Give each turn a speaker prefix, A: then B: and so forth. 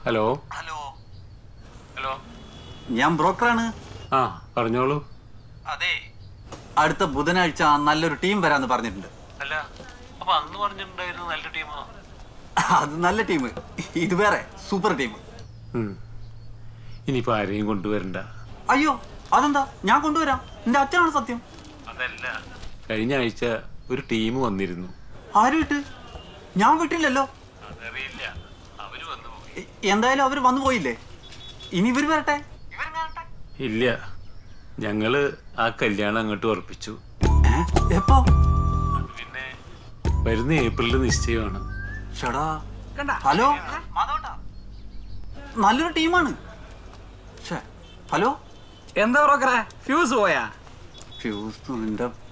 A: Hello
B: hello
A: hello
B: ഞാൻ ബ്രോക്കറാണ്
A: ആ പറഞ്ഞോളൂ
B: അതെ അടുത്ത ബുധനാഴ്ച നല്ലൊരു ടീം വരാന്ന് പറഞ്ഞിട്ടുണ്ട്
A: അല്ല അപ്പൊ അന്ന് പറഞ്ഞിട്ടുണ്ടായിരുന്നു നല്ല ടീമാ
B: അത് നല്ല ടീം ഇത് വേറെ സൂപ്പർ ടീം
A: ഇനിയിപ്പോ ആരെയും കൊണ്ടുവരണ്ട
B: അയ്യോ അതെന്താ ഞാൻ കൊണ്ടുവരാം എന്റെ അച്ഛനാണ് സത്യം
A: അതല്ല കഴിഞ്ഞ ആഴ്ച ഒരു ടീം വന്നിരുന്നു
B: ആരും ഇട്ട് ഞാൻ വിട്ടില്ലല്ലോ
A: അതറിയില്ല അവര് വന്നു പോയി
B: എ- എന്തായാലും അവര് വന്നു പോയില്ലേ ഇനി ഇവര് വരട്ടെ
A: ഇല്ല ഞങ്ങള് ആ കല്യാണം അങ്ങോട്ട് ഉറപ്പിച്ചു
B: ഏ? എപ്പോ
A: അത് പിന്നെ വരുന്ന ഏപ്രിലിൽ നിശ്ചയമാണ്
B: ഷടാ ഹലോ നല്ലൊരു ടീമാണ് ശ്ശെ, ഹലോ
C: എന്താ ബ്രോക്കറെ ഫ്യൂസ് പോയാ
B: ഫ്യൂസ് എന്റെ